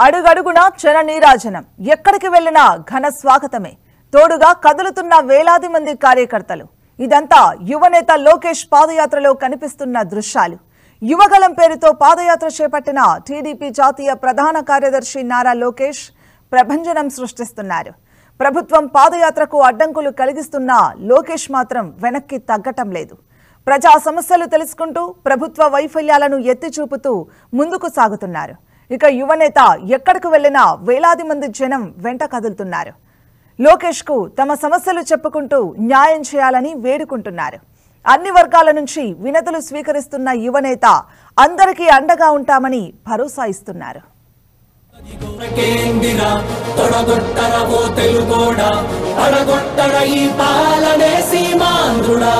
అడుగడుగునా జన నీరాజనం ఎక్కడికి వెళ్లినా ఘన స్వాగతమే తోడుగా కదులుతున్న వేలాది మంది కార్యకర్తలు ఇదంతా యువనేత లోకేష్ పాదయాత్రలో కనిపిస్తున్న దృశ్యాలు యువగలం పేరుతో పాదయాత్ర చేపట్టిన టీడీపీ జాతీయ ప్రధాన కార్యదర్శి నారా లోకేష్ ప్రభంజనం సృష్టిస్తున్నారు ప్రభుత్వం పాదయాత్రకు అడ్డంకులు కలిగిస్తున్నా లోకేష్ మాత్రం వెనక్కి తగ్గటం లేదు ప్రజా సమస్యలు తెలుసుకుంటూ ప్రభుత్వ వైఫల్యాలను ఎత్తి చూపుతూ ముందుకు సాగుతున్నారు ఇక యువనేత ఎక్కడికి వెళ్లినా వేలాది మంది జనం వెంట కదులుతున్నారు లోకేష్ కు తమ సమస్యలు చెప్పుకుంటూ న్యాయం చేయాలని వేడుకుంటున్నారు అన్ని వర్గాల నుంచి వినతులు స్వీకరిస్తున్న యువనేత అందరికీ అండగా ఉంటామని భరోసా ఇస్తున్నారు కేందిర తొడగొట్టర ఓ తెలుగోడ అడగొట్టర ఈ పాలనే సీమాంధ్రుడా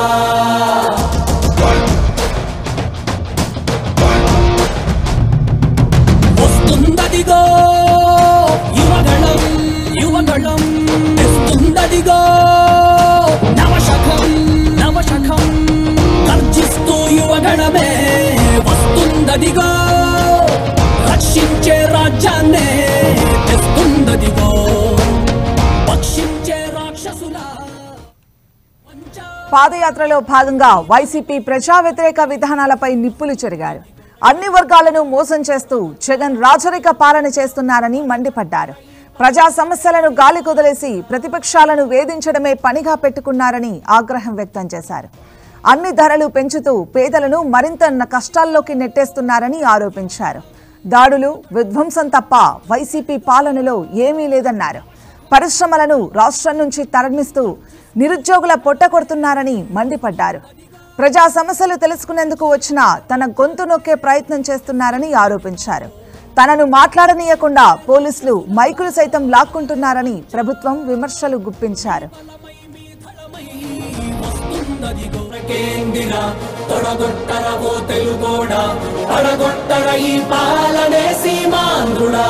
వస్తుందదిగో యువగళం యువగళం తెస్తుందదిగో నవశకం నవశకం గర్జిస్తూ యువగణమే వస్తుందదిగో రక్షించే రాజ్యాన్నే తెస్తుందదిగో పక్షించే రాక్షసుల పంచా పాదయాత్రలో భాగంగా వైసీపీ ప్రజా వ్యతిరేక విధానాలపై నిప్పులు చెరిగారు అన్ని వర్గాలను మోసం చేస్తూ జగన్ రాజరిక పాలన చేస్తున్నారని మండిపడ్డారు ప్రజా సమస్యలను గాలి కుదిలేసి ప్రతిపక్షాలను వేధించడమే పనిగా పెట్టుకున్నారని ఆగ్రహం వ్యక్తం చేశారు అన్ని ధరలు పెంచుతూ పేదలను మరింత న- కష్టాల్లోకి నెట్టేస్తున్నారని ఆరోపించారు దాడులు విధ్వంసం తప్ప వైసీపీ పాలనలో ఏమీ లేదన్నారు పరిశ్రమలను రాష్ట్రం నుంచి తరలిస్తూ నిరుద్యోగుల పొట్ట కొడుతున్నారని మండిపడ్డారు ప్రజా సమస్యలు తెలుసుకునేందుకు వచ్చిన తన గొంతు నొక్కే ప్రయత్నం చేస్తున్నారని ఆరోపించారు తనను మాట్లాడనీయకుండా పోలీసులు మైకులు సైతం లాక్కుంటున్నారని ప్రభుత్వం విమర్శలు గుప్పించారు వస్తుందదిగో కేందిర తొడగొట్టర ఓ తెలుగోడ అడగొట్టర ఈ పాలనే సీమాంధ్రుడా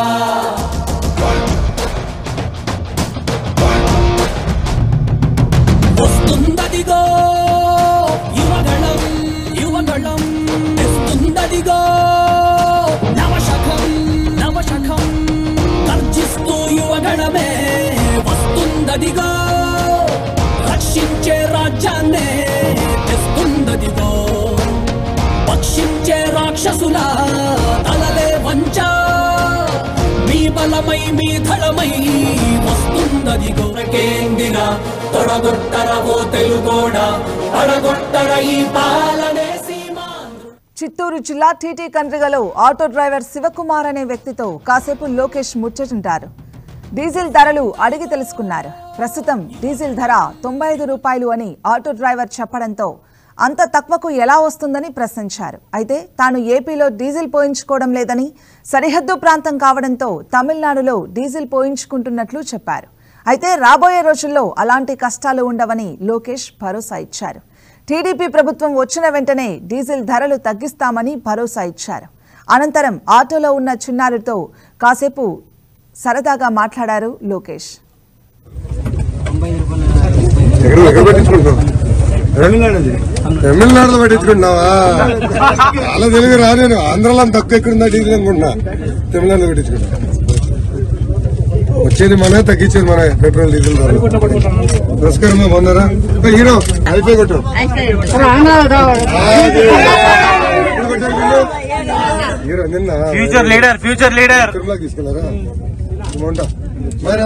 వస్తుందదిగో యువగళం యువగళం తెస్తుందదిగో నవశకం నవశకం గర్జిస్తూ యువగణమే వస్తుందదిగో రక్షించే రాజ్యాన్నే తెస్తుందదిగో పక్షించే రాక్షసుల తలలే వంచా మీ బలమై మీ ధళమై వస్తుందదిగో కేందిర తొడగొట్టర ఓ తెలుగోడ అడగొట్టర ఈ పాలనే సీమాంధ్రుడా చిత్తూరు జిల్లా టీటీ కండ్రిగలో ఆటో డ్రైవర్ శివకుమార్ అనే వ్యక్తితో కాసేపు లోకేష్ ముచ్చటుంటారు డీజిల్ ధరలు అడిగి తెలుసుకున్నారు ప్రస్తుతం డీజిల్ ధర తొంభై ఐదు రూపాయలు అని ఆటో డ్రైవర్ చెప్పడంతో అంత తక్కువకు ఎలా వస్తుందని ప్రశ్నించారు అయితే తాను ఏపీలో డీజిల్ పోయించుకోవడం లేదని సరిహద్దు ప్రాంతం కావడంతో తమిళనాడులో డీజిల్ పోయించుకుంటున్నట్లు చెప్పారు అయితే రాబోయే రోజుల్లో అలాంటి కష్టాలు ఉండవని లోకేష్ భరోసా ఇచ్చారు టీడీపీ ప్రభుత్వం వచ్చిన వెంటనే డీజిల్ ధరలు తగ్గిస్తామని భరోసా ఇచ్చారు అనంతరం ఆటోలో ఉన్న చిన్నారితో కాసేపు సరదాగా మాట్లాడారు లోకేష్ ఎక్కడ ఎక్కడ పట్టించుకుంటావు తమిళనాడులో పట్టించుకుంటున్నావా చాలా తెలుగు రా నేను ఆంధ్రలో తక్కువ ఎక్కడుందా డీజిల్ అనుకుంటున్నా తమిళనాడులో పట్టించుకుంటా వచ్చేది మన తగ్గించేది మన పెట్రోల్ డీజిల్ ధరలు. నమస్కారం బాగున్నారా ఓ హీరో అయిపోయి కొట్టు ఆ, అది. ఎప్పుడు కొట్టారు వీళ్ళు? హీరో నిన్న ఫ్యూచర్ లీడర్ ఫ్యూచర్ లీడర్ తిరుమలకి తీసుకెళ్లారా ఉంటా మరి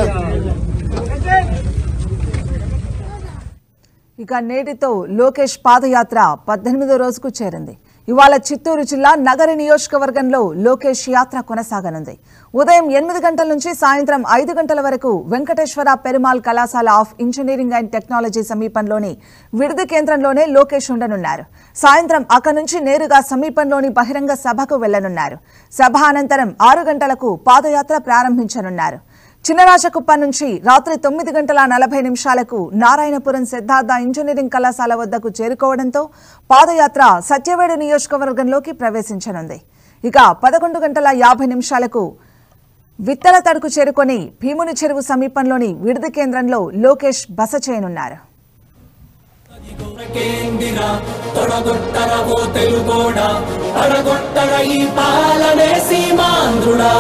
ఇక నేటితో లోకేష్ పాదయాత్ర పద్దెనిమిదో రోజుకు చేరింది ఇవాళ చిత్తూరు జిల్లా నగరి నియోజకవర్గంలో లోకేష్ యాత్ర కొనసాగనుంది ఉదయం ఎనిమిది గంటల నుంచి సాయంత్రం ఐదు గంటల వరకు వెంకటేశ్వర పెరుమాల్ కళాశాల ఆఫ్ ఇంజనీరింగ్ అండ్ టెక్నాలజీ సమీపంలోని విడిది కేంద్రంలోనే లోకేష్ ఉండనున్నారు సాయంత్రం అక్కడి నుంచి నేరుగా సమీపంలోని బహిరంగ సభకు వెళ్లనున్నారు సభ అనంతరం ఆరు గంటలకు పాదయాత్ర ప్రారంభించనున్నారు చిన్నరాజకుప్ప నుంచి రాత్రి తొమ్మిది గంటల నలభై నిమిషాలకు నారాయణపురం సిద్ధార్థ ఇంజనీరింగ్ కళాశాల వద్దకు చేరుకోవడంతో పాదయాత్ర సత్యవేడు నియోజకవర్గంలోకి ప్రవేశించనుంది ఇక పదకొండు గంటల యాభై నిమిషాలకు విత్తల తడుకు చేరుకొని భీముని చెరువు సమీపంలోని విడిది కేంద్రంలో లోకేష్ బస చేయనున్నారు కేందిర తొడగొట్టర ఓ తెలుగోడ అడగొట్టర ఈ పాలనే సీమాంధ్రుడా